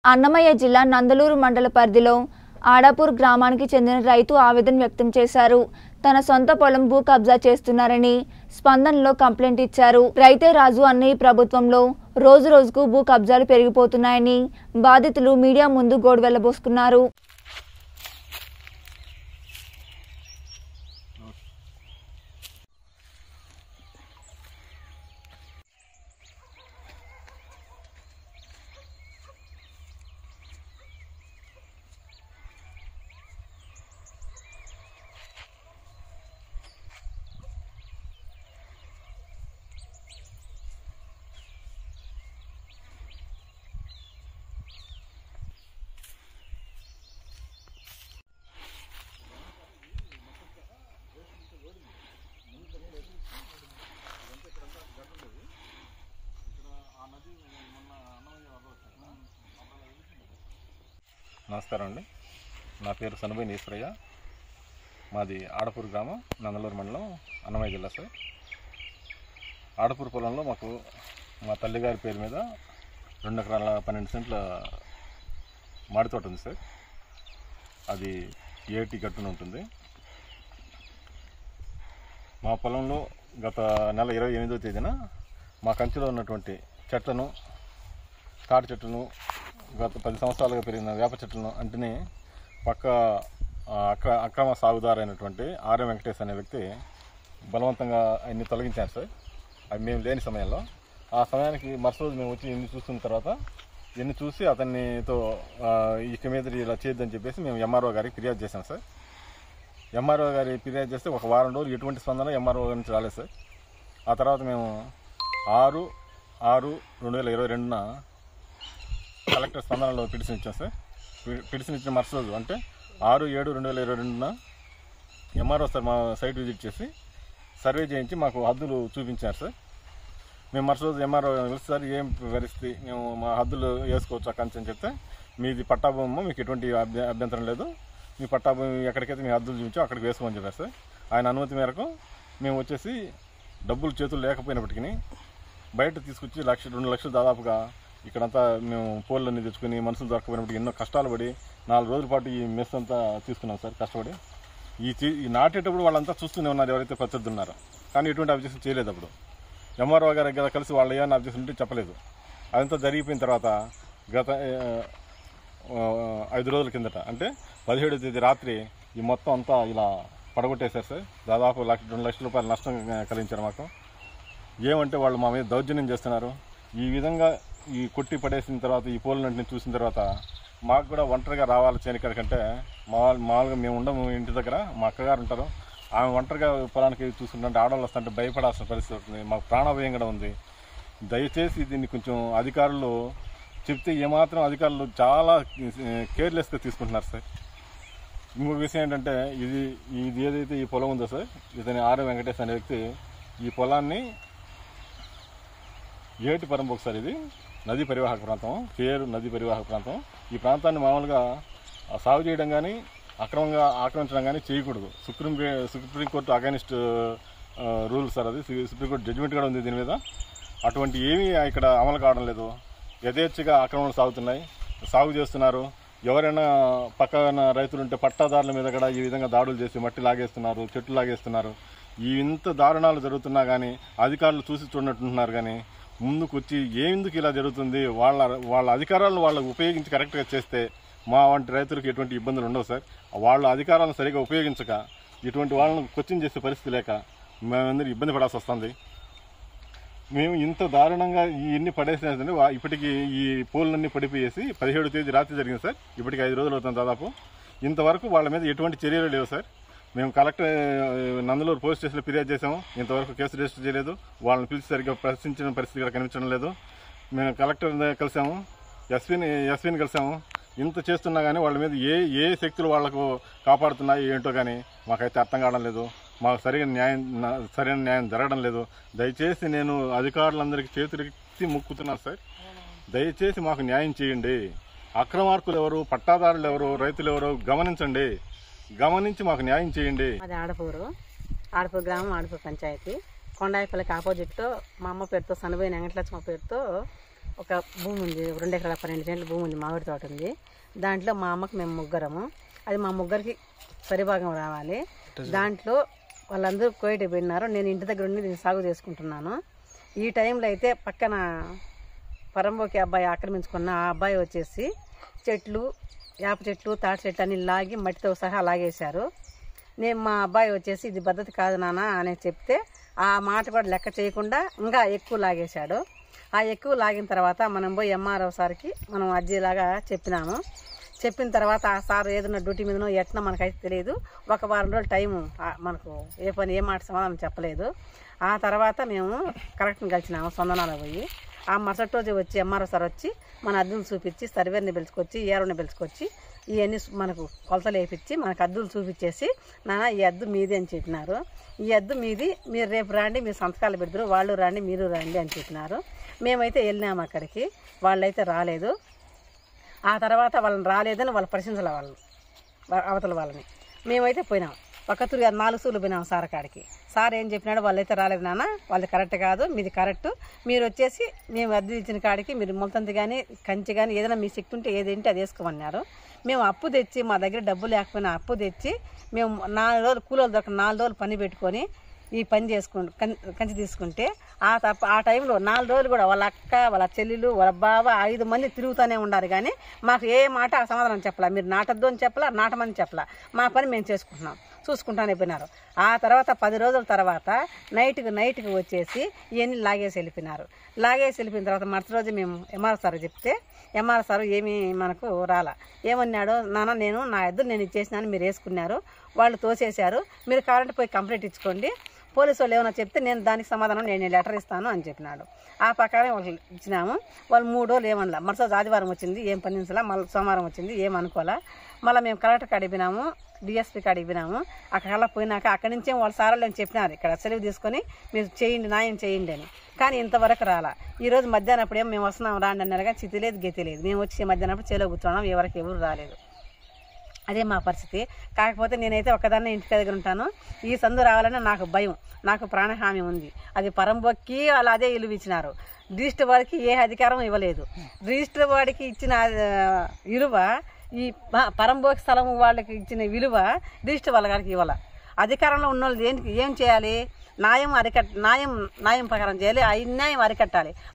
అన్నమయ్య జిల్లా నందలూరు మండల పరిధిలో ఆడాపూర్ గ్రామానికి చెందిన రైతు ఆవేదన వ్యక్తం చేశారు తన సొంత పొలం భూ కబ్జా చేస్తున్నారని స్పందనలో కంప్లైంట్ ఇచ్చారు రైతే రాజు అన్నయ్య ప్రభుత్వంలో రోజు రోజుకు భూ కబ్జాలు పెరిగిపోతున్నాయని బాధితులు మీడియా ముందు గోడు వెళ్లబోసుకున్నారు నమస్కారం అండి నా పేరు సనుబైన ఈశ్వరయ్య మాది ఆడపూర్ గ్రామం నందలూరు మండలం అన్నమయ్య జిల్లా సార్ ఆడపూర్ పొలంలో మాకు మా తల్లిగారి పేరు మీద రెండు ఎకరాల పన్నెండు సెంట్ల మాడి తోట ఉంది సార్ అది ఏటి గట్టున ఉంటుంది మా పొలంలో గత నెల ఇరవై ఎనిమిదో తేదీన మా కంచిలో ఉన్నటువంటి చెట్లను తాటి చెట్టును గత పది సంవత్సరాలుగా పెరిగిన వేప చెట్లను అంటిని పక్క ఆ, అక్ర అక్రమ సాగుదారు అయినటువంటి ఆర్య వెంకటేష్ అనే వ్యక్తి బలవంతంగా అన్ని తొలగించారు సార్ అవి మేము లేని సమయంలో ఆ సమయానికి మరుసటి రోజు మేము వచ్చి ఎన్ని చూస్తున్న తర్వాత ఎన్ని చూసి అతన్నితో ఆ, ఇక మీద ఇలా చేయొద్దని చెప్పేసి మేము ఎంఆర్ఓ గారికి ఫిర్యాదు చేశాం సార్ ఎంఆర్ఓ గారి ఫిర్యాదు చేస్తే ఒక వారం రోజులు ఎటువంటి స్పందన ఎంఆర్ఓ నుంచి రాలేదు సార్ ఆ తర్వాత మేము ఆరు ఆరు రెండు వేల ఇరవై రెండున కలెక్టర్ స్పందనలో పిటిషన్ ఇచ్చాం సార్ పి- పిటిషన్ ఇచ్చిన మరుసటి రోజు అంటే ఆరు ఏడు రెండు వేల ఇరవై రెండున ఎంఆర్ఓ సార్ మా సైట్ విజిట్ చేసి సర్వే చేయించి మాకు హద్దులు చూపించారు సార్ మేము మరుసటి రోజు ఎంఆర్ఓ కలిసి సార్ ఏం పరిస్థితి మేము మా హద్దులు వేసుకోవచ్చు అక్కడి నుంచి అని చెప్తే మీది పట్టాభూమి మీకు ఎటువంటి అభ్య- అభ్యంతరం లేదు మీ పట్టాభూమి ఎక్కడికైతే మీ హద్దులు చూపించో అక్కడికి వేసుకోమని చెప్పారు సార్ ఆయన అనుమతి మేరకు మేము వచ్చేసి డబ్బులు చేతులు లేకపోయినప్పటికీ బయట తీసుకొచ్చి లక్ష రెండు లక్షలు దాదాపుగా ఇక్కడంతా మేము పోళ్ళన్నీ తెచ్చుకొని మనుషులు దొరకపోయినప్పుడు ఎన్నో కష్టాలు పడి నాలుగు రోజుల పాటు ఈ మెస్ అంతా తీసుకున్నాం సార్ కష్టపడి ఈ చీ- ఈ నాటేటప్పుడు వాళ్ళంతా చూస్తూనే ఉన్నారు ఎవరైతే ప్రత్యర్థులు ఉన్నారో కానీ ఎటువంటి అబ్జెక్షన్ చేయలేదు అప్పుడు ఎంఆర్ఓ గారి దగ్గర కలిసి వాళ్ళు ఏమైనా అబ్జెక్షన్ ఉంటే చెప్పలేదు అదంతా జరిగిపోయిన తర్వాత గత ఆ, ఆ, ఐదు రోజుల కిందట అంటే పదిహేడో తేదీ రాత్రి ఈ మొత్తం అంతా ఇలా పడగొట్టేశారు సార్ దాదాపు లక్ష రెండు లక్షల రూపాయలు నష్టం ఆ, కలిగించారు మాకు ఏమంటే వాళ్ళు మా మీద దౌర్జన్యం చేస్తున్నారు ఈ విధంగా ఈ కొట్టి పడేసిన తర్వాత ఈ పోలినంటిని చూసిన తర్వాత మాకు కూడా ఒంటరిగా రావాలి చేనికాడ కంటే మా మామూలుగా మేము ఉండము ఇంటి దగ్గర మా అక్కగారు ఉంటారు ఆమె ఒంటరిగా పొలానికి చూసుకుంటుంటే ఆడవాళ్ళు వస్తుంటే భయపడాల్సిన పరిస్థితి అవుతుంది మాకు ప్రాణభయం కూడా ఉంది దయచేసి దీన్ని కొంచెం అధికారులు చెప్తే ఏమాత్రం అధికారులు చాలా కేర్లెస్గా తీసుకుంటున్నారు సార్ ఇంకొక విషయం ఏంటంటే ఇది ఇది ఏదైతే ఈ పొలం ఉందో సార్ ఇతని ఆర్య వెంకటేష్ అనే వ్యక్తి ఈ పొలాన్ని ఏటి పరంపు ఒకసారి ఇది నదీ పరివాహక ప్రాంతం పేరు నదీ పరివాహక ప్రాంతం ఈ ప్రాంతాన్ని మామూలుగా ఆ, సాగు చేయడం కానీ అక్రమంగా ఆక్రమించడం కానీ చేయకూడదు supreme supreme court against rule sir అది సు- సుప్రీంకోర్టు జడ్జిమెంట్ కూడా ఉంది దీని మీద అటువంటి ఏమీ ఇక్కడ అమలు కావడం లేదు యథేచ్ఛగా ఆక్రమణలు సాగుతున్నాయి సాగు చేస్తున్నారు ఎవరైనా పక్కన రైతులు ఉంటే పట్టాదారుల మీద కూడా ఈ విధంగా దాడులు చేసి మట్టి లాగేస్తున్నారు చెట్లు లాగేస్తున్నారు ఈ ఇంత దారుణాలు జరుగుతున్నా కానీ అధికారులు చూసి చూడనట్టున్నారు కానీ ముందుకు వచ్చి ఎందుకు ఇలా జరుగుతుంది వాళ్ళ వాళ్ళ అధికారాలను వాళ్ళకు ఉపయోగించి కరెక్ట్గా చేస్తే మా వంటి రైతులకు ఎటువంటి ఇబ్బందులు ఉండవు సార్ వాళ్ళ అధికారాలను సరిగా ఉపయోగించక ఇటువంటి వాళ్ళను క్వశ్చన్ చేసే పరిస్థితి లేక మేమందరూ ఇబ్బంది పడాల్సి వస్తుంది మేము ఇంత దారుణంగా ఈ ఎన్ని పడేసినది ఇప్పటికి ఈ పోలన్నీ పడిపోయేసి పదిహేడు తేదీ రాత్రి జరిగింది సార్ ఇప్పటికి ఐదు రోజులు అవుతుంది దాదాపు ఇంతవరకు వాళ్ళ మీద ఎటువంటి చర్యలు లేవు సార్ మేము కలెక్టర్ ఆ, నందలూరు పోలీస్ స్టేషన్లో ఫిర్యాదు చేసాము ఇంతవరకు కేసు రిజిస్టర్ చేయలేదు వాళ్ళని పిలిచి సరిగ్గా ప్రశ్నించిన పరిస్థితి కూడా కనిపించడం లేదు మేము కలెక్టర్ కలిసాము ఎస్పీని ఎస్పీని కలిసాము ఇంత చేస్తున్నా కానీ వాళ్ళ మీద ఏ ఏ శక్తులు వాళ్లకు కాపాడుతున్నాయి ఏంటో కానీ మాకైతే అర్థం కావడం లేదు మాకు సరైన న్యాయం నా- సరైన న్యాయం జరగడం లేదు దయచేసి నేను అధికారులందరికీ చేతులెత్తి ముక్కుతున్నాను సార్ దయచేసి మాకు న్యాయం చేయండి అక్రమార్కులు ఎవరు పట్టాదారులు ఎవరు రైతులు ఎవరు గమనించండి గమనించి మాకు న్యాయం చేయండి అది ఆడపూరు ఆడపూరు గ్రామం ఆడపూరు పంచాయతీ కొండాయిపల్లికి ఆపోజిట్లో మా అమ్మ పేరుతో సనబోయిన వెంకటలక్ష్మ పేరుతో ఒక భూమి ఉంది రెండు ఎకరాల పన్నెండు సెంట్ల భూమి ఉంది మామిడి తోట ఉంది దాంట్లో మా అమ్మకి మేము ముగ్గురము అది మా ముగ్గురికి సరిభాగం రావాలి దాంట్లో వాళ్ళందరూ కోయిట పోయినారు నేను ఇంటి దగ్గర ఉండి నేను సాగు చేసుకుంటున్నాను ఈ టైంలో అయితే పక్కన పరంబోకి అబ్బాయి ఆక్రమించుకున్న ఆ అబ్బాయి వచ్చేసి చెట్లు వేప చెట్లు తాటి చెట్లు అన్ని లాగి మట్టితో సహా లాగేశారు నేను మా అబ్బాయి వచ్చేసి ఇది పద్ధతి కాదు నాన్న అని చెప్తే ఆ మాట కూడా లెక్క చేయకుండా ఇంకా ఎక్కువ లాగేశాడు ఆ ఎక్కువ లాగిన తర్వాత మనం పోయి ఎంఆర్ఓ సార్కి మనం అర్జీలాగా చెప్పినాము చెప్పిన తర్వాత ఆ సార్ ఏదైనా డ్యూటీ మీదనో ఎట్లా మనకైతే తెలియదు ఒక వారం రోజులు టైము ఆ, మనకు ఏ పని ఏ మాట సమాధానం చెప్పలేదు ఆ తర్వాత మేము కరెక్ట్ని కలిసినాము సొందనాలు పోయి ఆ మరుసటి రోజు వచ్చి ఎంఆర్ఓ సార్ వచ్చి మన అద్దులు చూపించి సర్వేర్ని పిలుచుకొచ్చి ఏరోని పిలుచుకొచ్చి ఇవన్నీ మనకు కొలతలు వేయించి మనకు అద్దులు చూపించేసి నాన్న ఈ అద్దు మీది అని చెప్పినారు ఈ అద్దు మీది మీరు రేపు రండి మీరు సంతకాలు పెడతారు వాళ్ళు రండి మీరు రండి అని చెప్పినారు మేమైతే వెళ్ళినాము అక్కడికి వాళ్ళైతే రాలేదు ఆ తర్వాత వాళ్ళని రాలేదని వాళ్ళు ప్రశ్నించాలి వాళ్ళు వా- అవతల వాళ్ళని మేమైతే పోయినాం ఒక తూరి నాలుగు సూర్లు పోయినాం సార్ కాడికి సార్ ఏం చెప్పినాడు వాళ్ళైతే రాలేదు నాన్న వాళ్ళది కరెక్ట్ కాదు మీది కరెక్ట్ మీరు వచ్చేసి మేము అద్దె ఇచ్చిన కాడికి మీరు మొలతంతి కానీ కంచి కానీ ఏదైనా మీ శక్తి ఉంటే ఏదేంటి అది వేసుకోమన్నారు మేము అప్పు తెచ్చి మా దగ్గర డబ్బు లేకపోయినా అప్పు తెచ్చి మేము నాలుగు రోజులు కూలోళ్ళు దొరక నాలుగు రోజులు పని పెట్టుకొని ఈ పని చేసుకుంటూ కంచి తీసుకుంటే ఆ తప్ప ఆ టైంలో నాలుగు రోజులు కూడా వాళ్ళ అక్క వాళ్ళ చెల్లెలు వాళ్ళ బావ ఐదు మంది తిరుగుతూనే ఉన్నారు కానీ మాకు ఏ మాట ఆ సమాధానం చెప్పలా మీరు నాటద్దు అని చెప్పలా నాటమని చెప్పలా మా పని మేము చేసుకుంటున్నాం చూసుకుంటానే పోయినారు ఆ తర్వాత పది రోజుల తర్వాత నైట్కి నైట్కి వచ్చేసి ఇవన్నీ లాగేసి వెళ్ళిపోయినారు లాగేసి వెళ్ళిపోయిన తర్వాత మరుసటి రోజు మేము ఎంఆర్ సార్ చెప్తే ఎంఆర్ సార్ ఏమీ మనకు రాలా ఏమన్నాడు నాన్న నేను నా ఎద్దులు నేను ఇచ్చేసినాను మీరు వేసుకున్నారు వాళ్ళు తోసేశారు మీరు కావాలంటే పోయి కంప్లైంట్ ఇచ్చుకోండి పోలీసు వాళ్ళు ఏమైనా చెప్తే నేను దానికి సమాధానం నేను లెటర్ ఇస్తాను అని చెప్పినాడు ఆ ప్రకారం వాళ్ళు ఇచ్చినాము వాళ్ళు మూడు రోజులు ఏమనలా మరుసటి రోజు ఆదివారం వచ్చింది ఏం పనించలా మళ్ళీ సోమవారం వచ్చింది ఏం అనుకోలే మళ్ళీ మేము కలెక్టర్ కాడికి పోయినాము డిఎస్పీ కాడికి పోయినాము అక్కడ పోయినాక అక్కడి నుంచే వాళ్ళు సారాలు అని చెప్పినారు ఇక్కడ సెలవు తీసుకొని మీరు చేయండి న్యాయం చేయండి అని కానీ ఇంతవరకు రాలా ఈ రోజు మధ్యాహ్నం అప్పుడు ఏం మేము వస్తున్నాం రాండి అన్నారు కానీ చితి లేదు గతి లేదు మేము వచ్చి మధ్యాహ్నం అప్పుడు చేలో కూర్చున్నాం ఎవరికి ఎవరు రాలేదు అదే మా పరిస్థితి కాకపోతే నేనైతే ఒక్కదాన్నే ఇంటి దగ్గర ఉంటాను ఈ సందు రావాలని నాకు భయం నాకు ప్రాణహామి ఉంది అది పరంబొక్కి వాళ్ళు అదే ఇల్లు ఇచ్చినారు రిజిస్టర్ వాడికి ఏ అధికారం ఇవ్వలేదు రిజిస్టర్ వాడికి ఇచ్చిన ఆ, విలువ ఈ ప- పరంబోకి స్థలం వాళ్ళకి ఇచ్చిన విలువ రిజిస్టర్ వాళ్ళ గారికి ఇవ్వాల అధికారంలో ఉన్న వాళ్ళు దేనికి ఏం చేయాలి న్యాయం అరికట్ న్యాయం న్యాయం ప్రకారం చేయాలి ఆ అన్యాయం అరికట్టాలి